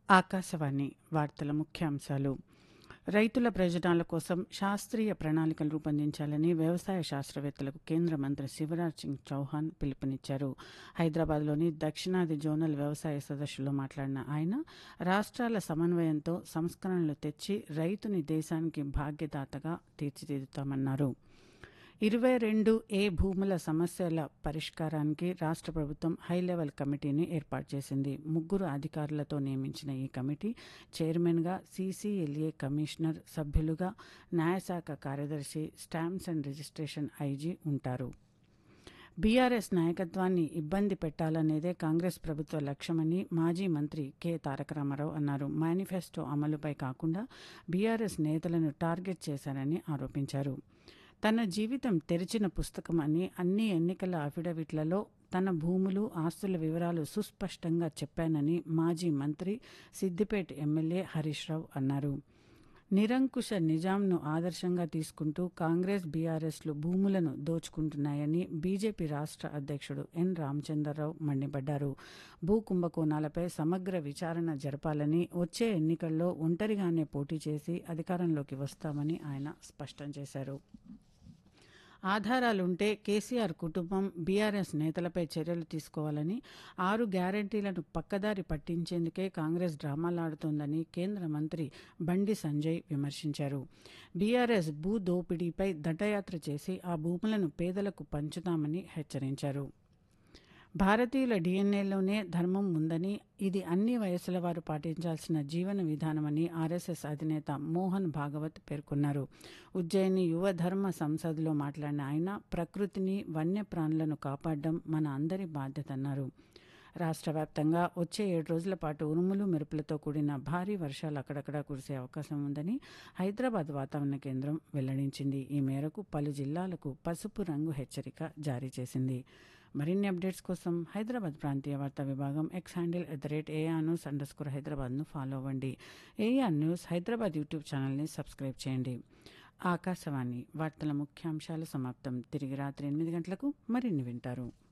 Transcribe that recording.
ఆకాశవాణి వార్తల ముఖ్యాంశాలు రైతుల ప్రయోజనాల కోసం శాస్త్రీయ ప్రణాళికలు రూపొందించాలని వ్యవసాయ శాస్త్రవేత్తలకు కేంద్ర మంత్రి శివరాజ్ సింగ్ చౌహాన్ పిలుపునిచ్చారు హైదరాబాద్లోని దక్షిణాది జోనల్ వ్యవసాయ సదస్సులో మాట్లాడిన ఆయన రాష్ట్రాల సమన్వయంతో సంస్కరణలు తెచ్చి రైతుని దేశానికి భాగ్యదాతగా తీర్చిదిద్దుతామన్నారు ఇరవై రెండు ఏ భూముల సమస్యల పరిష్కారానికి రాష్ట్ర ప్రభుత్వం హైలెవెల్ కమిటీని ఏర్పాటు చేసింది ముగ్గురు అధికారులతో నియమించిన ఈ కమిటీ చైర్మన్గా సీసీఎల్ఏ కమిషనర్ సభ్యులుగా న్యాయశాఖ కార్యదర్శి స్టాంప్స్ అండ్ రిజిస్ట్రేషన్ ఐజీ ఉంటారు బీఆర్ఎస్ నాయకత్వాన్ని ఇబ్బంది పెట్టాలనేదే కాంగ్రెస్ ప్రభుత్వ లక్ష్యమని మాజీ మంత్రి కె తారక రామారావు అన్నారు మేనిఫెస్టో అమలుపై కాకుండా బీఆర్ఎస్ నేతలను టార్గెట్ చేశారని ఆరోపించారు తన జీవితం తెరిచిన పుస్తకం అని అన్ని ఎన్నికల అఫిడవిట్లలో తన భూములు ఆస్తుల వివరాలు సుస్పష్టంగా చెప్పానని మాజీ మంత్రి సిద్దిపేట ఎమ్మెల్యే హరీష్ రావు అన్నారు నిరంకుశ నిజాంను ఆదర్శంగా తీసుకుంటూ కాంగ్రెస్ బీఆర్ఎస్లు భూములను దోచుకుంటున్నాయని బీజేపీ రాష్ట్ర అధ్యక్షుడు ఎన్ రామచంద్రరావు మండిపడ్డారు భూ కుంభకోణాలపై సమగ్ర విచారణ జరపాలని వచ్చే ఎన్నికల్లో ఒంటరిగానే పోటీ చేసి అధికారంలోకి వస్తామని ఆయన స్పష్టం చేశారు ఆధారాలుంటే కేసీఆర్ కుటుంబం బీఆర్ఎస్ నేతలపై చర్యలు తీసుకోవాలని ఆరు గ్యారంటీలను పక్కదారి పట్టించేందుకే కాంగ్రెస్ డ్రామాలాడుతోందని కేంద్ర మంత్రి బండి సంజయ్ విమర్శించారు బీఆర్ఎస్ భూ దోపిడీపై దండయాత్ర చేసి ఆ భూములను పేదలకు పంచుతామని హెచ్చరించారు భారతీయుల డిఎన్ఏలోనే ధర్మం ఉందని ఇది అన్ని వయసుల వారు పాటించాల్సిన జీవన విధానమని ఆర్ఎస్ఎస్ అధినేత మోహన్ భాగవత్ పేర్కొన్నారు ఉజ్జయిని యువ ధర్మ సంసద్లో మాట్లాడిన ఆయన ప్రకృతిని వన్యప్రాణులను కాపాడడం మన అందరి బాధ్యత అన్నారు రాష్ట్ర వ్యాప్తంగా వచ్చే ఏడు రోజుల పాటు ఉరుములు మెరుపులతో కూడిన భారీ వర్షాలు అక్కడక్కడా కురిసే అవకాశం ఉందని హైదరాబాద్ వాతావరణ కేంద్రం వెల్లడించింది ఈ మేరకు పలు జిల్లాలకు పసుపు రంగు హెచ్చరిక జారీ చేసింది మరిన్ని అప్డేట్స్ కోసం హైదరాబాద్ ప్రాంతీయ వార్తా విభాగం X handle at the rate AR news underscore హైదరాబాద్ను ఫాలో అవ్వండి ఏఆర్ న్యూస్ హైదరాబాద్ యూట్యూబ్ ఛానల్ని సబ్స్క్రైబ్ చేయండి ఆకాశవాణి వార్తల ముఖ్యాంశాలు సమాప్తం తిరిగి రాత్రి ఎనిమిది గంటలకు మరిన్ని వింటారు